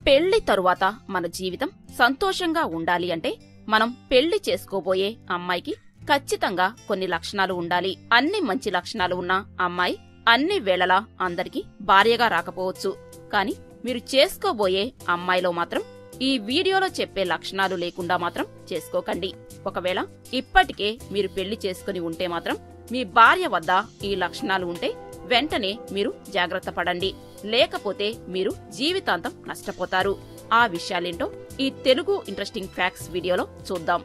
పెళ్లి తరువాత మన జీవితం సంతోషంగా ఉండాలి అంటే మనం పెళ్లి చేసుకోబోయే అమ్మాయికి ఖచ్చితంగా కొన్ని లక్షణాలు ఉండాలి అన్ని మంచి లక్షణాలు ఉన్న అమ్మాయి అన్ని వేళలా అందరికీ భార్యగా రాకపోవచ్చు కాని మీరు చేసుకోబోయే అమ్మాయిలో మాత్రం ఈ వీడియోలో చెప్పే లక్షణాలు లేకుండా మాత్రం చేసుకోకండి ఒకవేళ ఇప్పటికే మీరు పెళ్లి చేసుకుని ఉంటే మాత్రం మీ భార్య వద్ద ఈ లక్షణాలు ఉంటే వెంటనే మీరు జాగ్రత్త పడండి లేకపోతే మీరు జీవితాంతం నష్టపోతారు ఆ విషయాలేంటో ఈ తెలుగు ఇంట్రెస్టింగ్ ఫ్యాక్ట్స్ వీడియోలో చూద్దాం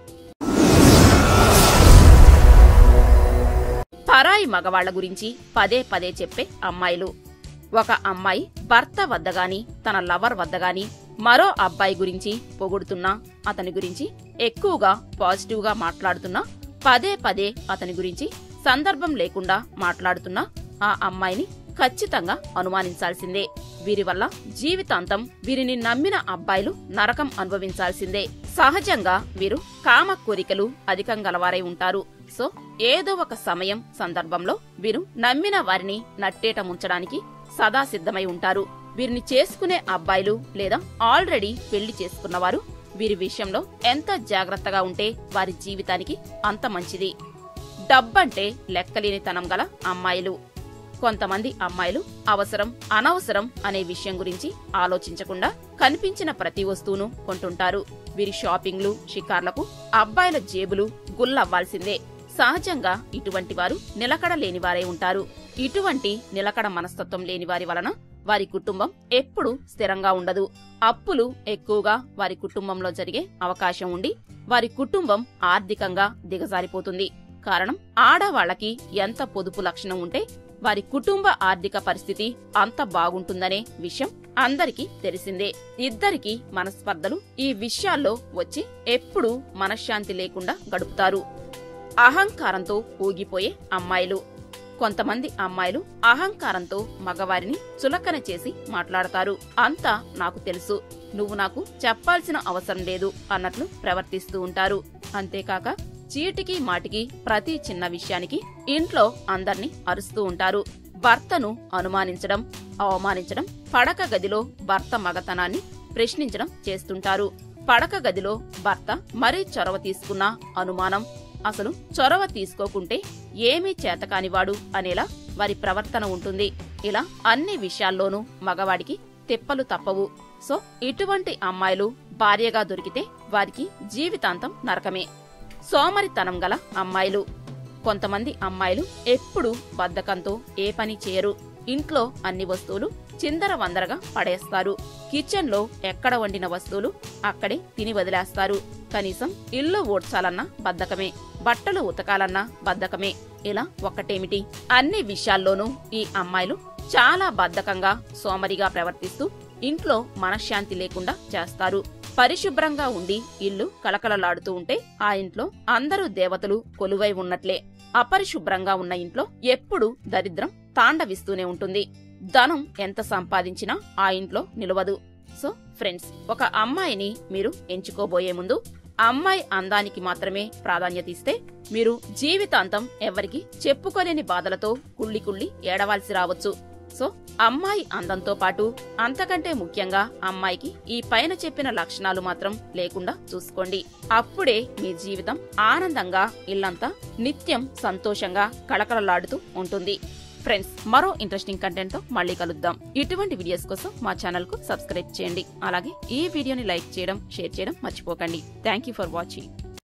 పరాయి మగవాళ్ల గురించి పదే పదే చెప్పే అమ్మాయిలు ఒక అమ్మాయి భర్త వద్ద గాని తన లవర్ వద్ద గాని మరో అబ్బాయి గురించి పొగుడుతున్నా అతని గురించి ఎక్కువగా పాజిటివ్ గా మాట్లాడుతున్నా పదే పదే అతని గురించి సందర్భం లేకుండా మాట్లాడుతున్నా ఆ అమ్మాయిని ఖచ్చితంగా అనుమానించాల్సిందే వీరి వల్ల జీవితాంతం వీరిని నమ్మిన అబ్బాయిలు నరకం అనుభవించాల్సిందే సహజంగా వీరు కామ కోరికలు అధికం గలవారై ఉంటారు సో ఏదో ఒక సమయం సందర్భంలో వీరు నమ్మిన వారిని నట్టేట ముంచడానికి సదా సిద్ధమై ఉంటారు వీరిని చేసుకునే అబ్బాయిలు లేదా ఆల్రెడీ పెళ్లి చేసుకున్నవారు వీరి విషయంలో ఎంత జాగ్రత్తగా ఉంటే వారి జీవితానికి అంత మంచిది డబ్బంటే లెక్కలేనితనం గల అమ్మాయిలు కొంతమంది అమ్మాయిలు అవసరం అనవసరం అనే విషయం గురించి ఆలోచించకుండా కనిపించిన ప్రతి వస్తువును కొంటుంటారు వీరి షాపింగ్లు షికార్లకు అబ్బాయిల జేబులు గుల్లవ్వాల్సిందే సహజంగా ఇటువంటి వారు నిలకడ లేనివారే ఉంటారు ఇటువంటి నిలకడ మనస్తత్వం లేని వారి వలన వారి కుటుంబం ఎప్పుడూ స్థిరంగా ఉండదు అప్పులు ఎక్కువగా వారి కుటుంబంలో జరిగే అవకాశం ఉండి వారి కుటుంబం ఆర్థికంగా దిగజారిపోతుంది కారణం ఆడవాళ్లకి ఎంత పొదుపు లక్షణం ఉంటే వారి కుటుంబ ఆర్థిక పరిస్థితి అంత బాగుంటుందనే విషయం అందరికీ తెలిసిందే ఇద్దరికి మనస్పర్ధలు ఈ విషయాల్లో వచ్చి ఎప్పుడూ మనశ్శాంతి లేకుండా గడుపుతారు అహంకారంతో ఊగిపోయే అమ్మాయిలు కొంతమంది అమ్మాయిలు అహంకారంతో మగవారిని చులకన చేసి మాట్లాడతారు అంతా నాకు తెలుసు నువ్వు నాకు చెప్పాల్సిన అవసరం లేదు అన్నట్లు ప్రవర్తిస్తూ ఉంటారు అంతేకాక చీటికి మాటికి ప్రతి చిన్న విషయానికి ఇంట్లో అందర్నీ అరుస్తూ ఉంటారు భర్తను అనుమానించడం అవమానించడం పడక గదిలో భర్త మగతనాన్ని ప్రశ్నించడం చేస్తుంటారు పడక గదిలో భర్త మరీ చొరవ తీసుకున్న అనుమానం అసలు చొరవ తీసుకోకుంటే ఏమీ చేతకానివాడు అనేలా వారి ప్రవర్తన ఉంటుంది ఇలా అన్ని విషయాల్లోనూ మగవాడికి తెప్పలు తప్పవు సో ఇటువంటి అమ్మాయిలు భార్యగా దొరికితే వారికి జీవితాంతం నరకమే సోమరితనం గల అమ్మాయిలు కొంతమంది అమ్మాయిలు ఎప్పుడూ బద్ధకంతో ఏ పని చేయరు ఇంట్లో అన్ని వస్తువులు చిందర వందరగా పడేస్తారు కిచెన్ లో ఎక్కడ వండిన వస్తువులు అక్కడే తిని వదిలేస్తారు కనీసం ఇల్లు ఊడ్చాలన్నా బద్ధకమే బట్టలు ఉతకాలన్నా బద్ధకమే ఇలా ఒక్కటేమిటి అన్ని విషయాల్లోనూ ఈ అమ్మాయిలు చాలా బద్ధకంగా సోమరిగా ప్రవర్తిస్తూ ఇంట్లో మనశ్శాంతి లేకుండా చేస్తారు పరిశుభ్రంగా ఉండి ఇల్లు కలకలలాడుతూ ఉంటే ఆ ఇంట్లో అందరూ దేవతలు కొలువై ఉన్నట్లే అపరిశుభ్రంగా ఉన్న ఇంట్లో ఎప్పుడూ దరిద్రం తాండవిస్తూనే ఉంటుంది ధనం ఎంత సంపాదించినా ఆ ఇంట్లో నిలవదు సో ఫ్రెండ్స్ ఒక అమ్మాయిని మీరు ఎంచుకోబోయే ముందు అమ్మాయి అందానికి మాత్రమే ప్రాధాన్యత ఇస్తే మీరు జీవితాంతం ఎవరికి చెప్పుకోలేని బాధలతో కుళ్ళి కుళ్ళి ఏడవాల్సి రావచ్చు సో అమ్మాయి అందంతో పాటు అంతకంటే ముఖ్యంగా అమ్మాయికి ఈ పైన చెప్పిన లక్షణాలు మాత్రం లేకుండా చూసుకోండి అప్పుడే మీ జీవితం ఆనందంగా ఇల్లంతా నిత్యం సంతోషంగా కళకళలాడుతూ ఉంటుంది ఫ్రెండ్స్ మరో ఇంట్రెస్టింగ్ కంటెంట్ తో మళ్ళీ కలుద్దాం ఇటువంటి వీడియోస్ కోసం మా ఛానల్ కు సబ్స్క్రైబ్ చేయండి అలాగే ఈ వీడియోని లైక్ చేయడం షేర్ చేయడం మర్చిపోకండి థ్యాంక్ యూ ఫర్ వాచింగ్